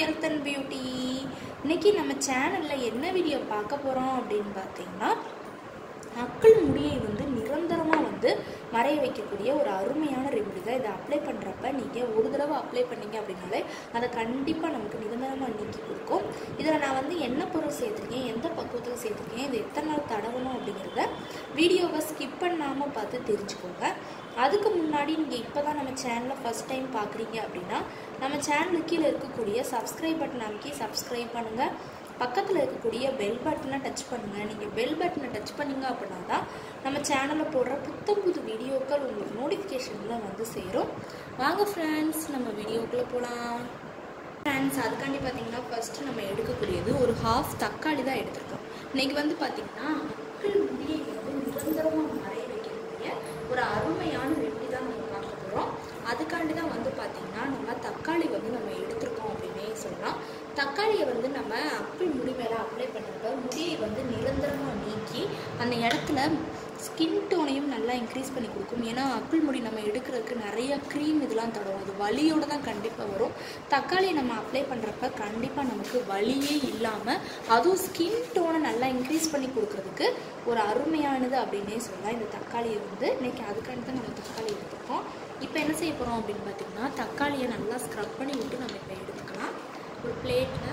health and beauty இன்னைக்கு நம்ம சேனலில் என்ன வீடியோ பார்க்க போகிறோம் அப்படின்னு பார்த்தீங்கன்னா மக்கள் முடியை வந்து நிரந்தரமாக வந்து மறைய வைக்கக்கூடிய ஒரு அருமையான ரெமெடி தான் இதை அப்ளை பண்ணுறப்ப நீங்கள் ஒரு தடவை அப்ளை பண்ணீங்க அப்படின்னாலே அதை கண்டிப்பாக நமக்கு நிரந்தரமாக நீக்கி கொடுக்கும் இதில் நான் வந்து என்ன பொருள் சேர்த்துருக்கேன் எந்த பக்குவத்தில் சேர்த்துருக்கேன் இது எத்தனை நாள் தடவணும் அப்படிங்கிறத வீடியோவை ஸ்கிப் பண்ணாமல் பார்த்து தெரிஞ்சுக்கோங்க அதுக்கு முன்னாடி நீங்கள் இப்போ தான் நம்ம சேனலை ஃபஸ்ட் டைம் பார்க்குறீங்க அப்படின்னா நம்ம சேனலுக்கு கீழே இருக்கக்கூடிய சப்ஸ்கிரைப் பட்டன் அமைக்கி சப்ஸ்கிரைப் பண்ணுங்கள் பக்கத்தில் இருக்கக்கூடிய பெல் பட்டனை டச் பண்ணுங்கள் நீங்கள் பெல் பட்டனை டச் பண்ணீங்க அப்படின்னா தான் நம்ம சேனலில் போடுற புத்தம் புது வீடியோக்கள் உங்களுக்கு நோட்டிஃபிகேஷனில் வந்து சேரும் வாங்க ஃப்ரெண்ட்ஸ் நம்ம வீடியோக்குள்ளே போகலாம் ஃப்ரெண்ட்ஸ் அதுக்காண்டி பார்த்தீங்கன்னா ஃபஸ்ட்டு நம்ம எடுக்கக்கூடியது ஒரு ஹாஃப் தக்காளி தான் எடுத்திருக்கோம் இன்னைக்கு வந்து பார்த்தீங்கன்னா மக்கள் முடியை வந்து நிரந்தரமாக மறைய வைக்கக்கூடிய ஒரு அருமையான ரெமெடி தான் நம்ம பார்க்க போகிறோம் அதுக்காண்டி தான் வந்து பார்த்தீங்கன்னா நம்ம தக்காளி வந்து நம்ம எடுத்திருக்கோம் அப்படின்னே சொல்லலாம் தக்காளியை வந்து நம்ம அப்பிள் முடி மேலே அப்ளை பண்ணுறப்ப முடியை வந்து நிரந்தரமாக நீக்கி அந்த இடத்துல ஸ்கின் டோனையும் நல்லா இன்க்ரீஸ் பண்ணி கொடுக்கும் ஏன்னா அப்பிள் முடி நம்ம எடுக்கிறதுக்கு நிறைய க்ரீம் இதெல்லாம் தடவும் அது வலியோடு தான் கண்டிப்பாக வரும் தக்காளியை நம்ம அப்ளை பண்ணுறப்ப கண்டிப்பாக நமக்கு வலியே இல்லாமல் அதுவும் ஸ்கின் டோனை நல்லா இன்க்ரீஸ் பண்ணி கொடுக்கறதுக்கு ஒரு அருமையானது அப்படின்னே சொல்லலாம் இந்த தக்காளியை வந்து இன்னைக்கு அதுக்காண்டி தான் நம்ம தக்காளி எடுத்துருக்கோம் இப்போ என்ன செய்ய போகிறோம் அப்படின்னு பார்த்தீங்கன்னா தக்காளியை நல்லா ஸ்க்ரப் பண்ணி விட்டு நம்ம இப்போ எடுத்துக்கலாம் ஒரு பிளேட்டில்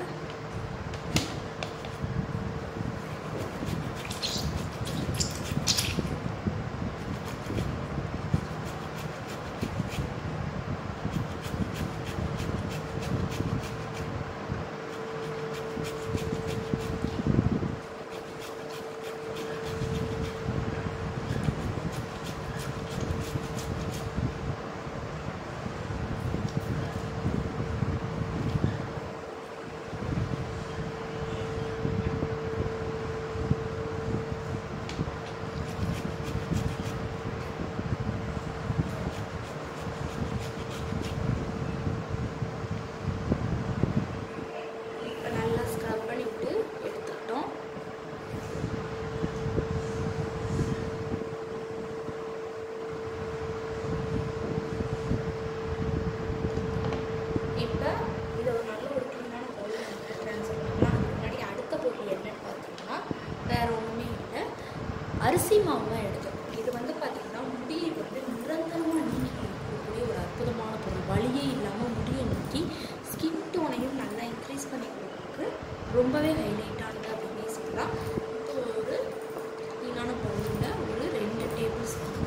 இப்போ நல்லா ஸ்க்ரப் பண்ணி விட்டு எடுத்துக்கிட்டோம் இப்போ இதை ஒரு நல்ல ஒரு க்ளீனான பொருள் ட்ரான்ஸ்ஃபர் பண்ணலாம் அதுக்கு முன்னாடி அடுத்த பொருள் என்னன்னு பார்த்தீங்கன்னா வேற ஒன்றுமே இல்லை அரிசி மாவு தான் எடுத்துக்கணும் இது வந்து பார்த்தீங்கன்னா முடியை வந்து நிரந்தரமாக நீக்கி கொடுக்கக்கூடிய ஒரு அற்புதமான பொருள் வலியே இல்லாமல் முடியை நீக்கி ஸ்கின் டோனையும் நல்லா இன்க்ரீஸ் பண்ணி கொடுக்குறதுக்கு ரொம்பவே ஹைலைட்டானது அப்படின்னே சொல்லலாம் இப்போ ஒரு க்ளீனான பவுலில் ஒரு ரெண்டு டேபிள் ஸ்பூன்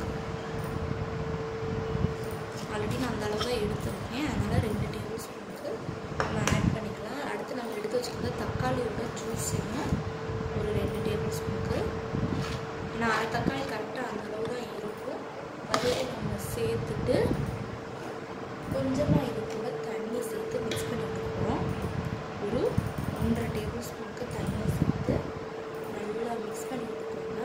ஆல்ரெடி நான் அந்த அளவு தான் எடுத்திருக்கேன் அதனால் ரெண்டு டேபிள் ஸ்பூனுக்கு நம்ம ஆட் பண்ணிக்கலாம் அடுத்து நம்ம எடுத்து வச்சுருந்த தக்காளியோட ஜூஸையும் ஒரு ரெண்டு டேபிள் ஸ்பூனுக்கு ஏன்னா அரை தக்காளி கரெக்டாக அந்த அளவு தான் இருக்கும் அதையே நம்ம சேர்த்துட்டு கொஞ்சமாக இது கூட தண்ணி சேர்த்து மிக்ஸ் பண்ணி விட்டுக்கிறோம் ஒரு ஒன்றரை டேபிள் ஸ்பூனுக்கு தண்ணி சேர்த்து நல்லா மிக்ஸ் பண்ணி விட்டுக்கோங்க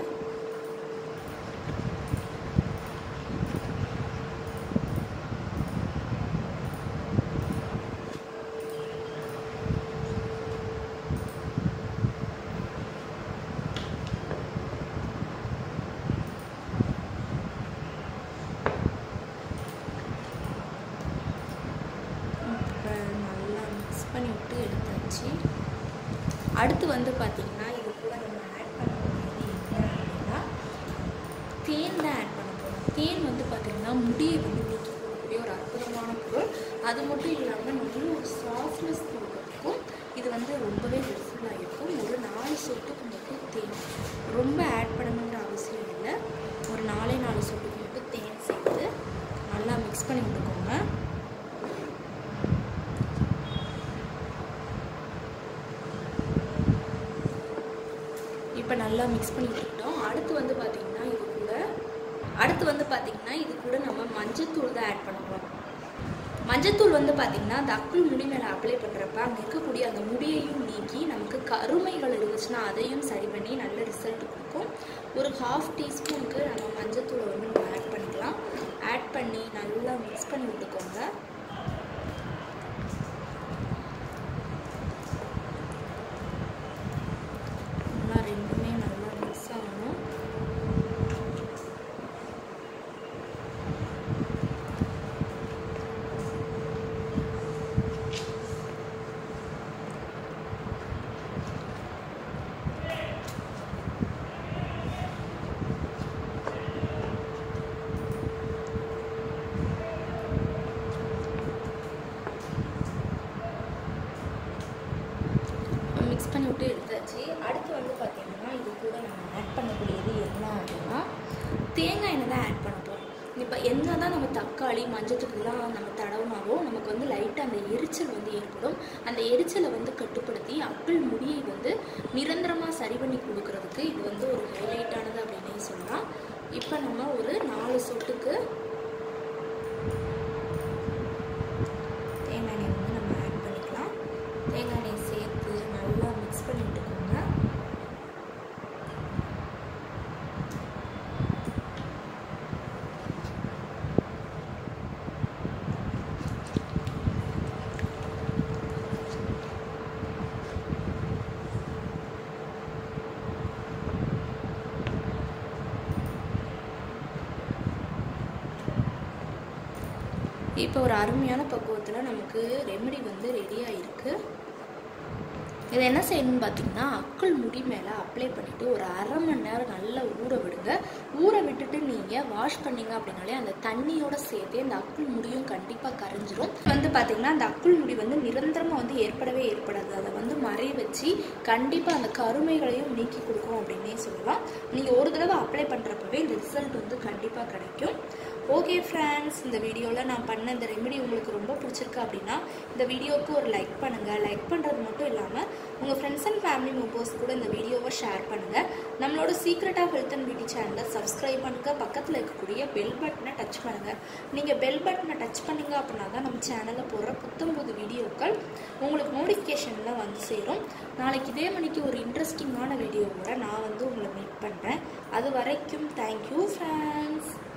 இப்போ நல்லா மிக்ஸ் பண்ணி விட்டு எடுத்தாச்சு அடுத்து வந்து பார்த்திங்கன்னா இது கூட நம்ம ஆட் பண்ண போகிறது என்ன அப்படின்னா தேன் தான் ஆட் பண்ண போகிறோம் தேன் வந்து பார்த்திங்கன்னா முடியை வந்து நீக்கி கொடுக்கக்கூடிய ஒரு அற்புதமான பொருள் அது மட்டும் இல்லாமல் நல்ல ஒரு சாஃப்ட்னஸ் கொடுக்கறதுக்கும் இது வந்து ரொம்பவே ஹெல்ப்ஃபுல்லாக இருக்கும் ஒரு நாலு சொட்டுக்கு மட்டும் தேன் ரொம்ப ஆட் பண்ணணுங்கிற அவசியம் இல்லை ஒரு நாலே நாலு சொட்டுக்கு மட்டும் தேன் சேர்த்து நல்லா மிக்ஸ் பண்ணி விட்டுக்கோங்க இப்போ நல்லா மிக்ஸ் பண்ணி விட்டுக்கிட்டோம் அடுத்து வந்து பார்த்திங்கன்னா இது கூட அடுத்து வந்து பார்த்திங்கன்னா இது கூட நம்ம மஞ்சத்தூள் தான் ஆட் பண்ண போகிறோம் மஞ்சத்தூள் வந்து பார்த்திங்கன்னா அந்த அக்குள் முடி மேலே அப்ளை பண்ணுறப்ப அங்கே இருக்கக்கூடிய அந்த முடியையும் நீக்கி நமக்கு கருமைகள் இருந்துச்சுன்னா அதையும் சரி பண்ணி நல்ல ரிசல்ட் கொடுக்கும் ஒரு ஹாஃப் டீஸ்பூனுக்கு நம்ம மஞ்சத்தூளை வந்து நம்ம ஆட் பண்ணிக்கலாம் ஆட் பண்ணி நல்லா மிக்ஸ் பண்ணி விட்டுக்கோங்க நல்லா ரெண்டுமே நல்லா மிக்ஸ் ஆகணும் இப்போ என்ன தான் நம்ம தக்காளி மஞ்சத்துக்குலாம் நம்ம தடவுனாலும் நமக்கு வந்து லைட்டாக அந்த எரிச்சல் வந்து ஏற்படும் அந்த எரிச்சலை வந்து கட்டுப்படுத்தி அப்பிள் முடியை வந்து நிரந்தரமாக சரி பண்ணி கொடுக்கறதுக்கு இது வந்து ஒரு ஹைலைட்டானது அப்படின்னே சொல்லலாம் இப்போ நம்ம ஒரு நாலு சொட்டுக்கு தேங்காய் எண்ணெய் வந்து நம்ம ஆட் பண்ணிக்கலாம் தேங்காய் எண்ணெய் சேர்த்து நல்லா மிக்ஸ் பண்ணி விட்டுக்கோங்க இப்போ ஒரு அருமையான பக்குவத்தில் நமக்கு ரெமெடி வந்து ரெடியாக இருக்குது இதை என்ன செய்யணும்னு பார்த்தீங்கன்னா அக்கள் முடி மேலே அப்ளை பண்ணிவிட்டு ஒரு அரை மணி நேரம் நல்லா ஊற விடுங்க ஊற விட்டுட்டு நீங்கள் வாஷ் பண்ணீங்க அப்படின்னாலே அந்த தண்ணியோட சேர்த்தே அந்த அக்குள் முடியும் கண்டிப்பாக கரைஞ்சிரும் வந்து பார்த்தீங்கன்னா அந்த அக்குள் முடி வந்து நிரந்தரமாக வந்து ஏற்படவே ஏற்படாது அதை வந்து மறைய வச்சு கண்டிப்பாக அந்த கருமைகளையும் நீக்கி கொடுக்கும் அப்படின்னே சொல்லலாம் நீங்கள் ஒரு தடவை அப்ளை பண்ணுறப்பவே இந்த ரிசல்ட் வந்து கண்டிப்பாக கிடைக்கும் ஓகே ஃப்ரெண்ட்ஸ் இந்த வீடியோவில் நான் பண்ண இந்த ரெமெடி உங்களுக்கு ரொம்ப பிடிச்சிருக்கு அப்படின்னா இந்த வீடியோவுக்கு ஒரு லைக் பண்ணுங்கள் லைக் பண்ணுறது மட்டும் இல்லாமல் உங்கள் ஃப்ரெண்ட்ஸ் அண்ட் ஃபேமிலி மெம்பர்ஸ் கூட இந்த வீடியோவை ஷேர் பண்ணுங்கள் நம்மளோட secret of health and beauty சேனலை சப்ஸ்கிரைப் பண்ணுங்கள் பக்கத்தில் இருக்கக்கூடிய பெல் பட்டனை டச் பண்ணுங்கள் நீங்கள் பெல் பட்டனை டச் பண்ணீங்க அப்படின்னா தான் நம்ம சேனலில் போடுற புத்தம்புது வீடியோக்கள் உங்களுக்கு நோட்டிஃபிகேஷனில் வந்து சேரும் நாளைக்கு இதே மணிக்கு ஒரு இன்ட்ரெஸ்டிங்கான வீடியோவோட நான் வந்து உங்களை மீட் பண்ணுறேன் அது வரைக்கும் தேங்க்யூ ஃப்ரெண்ட்ஸ்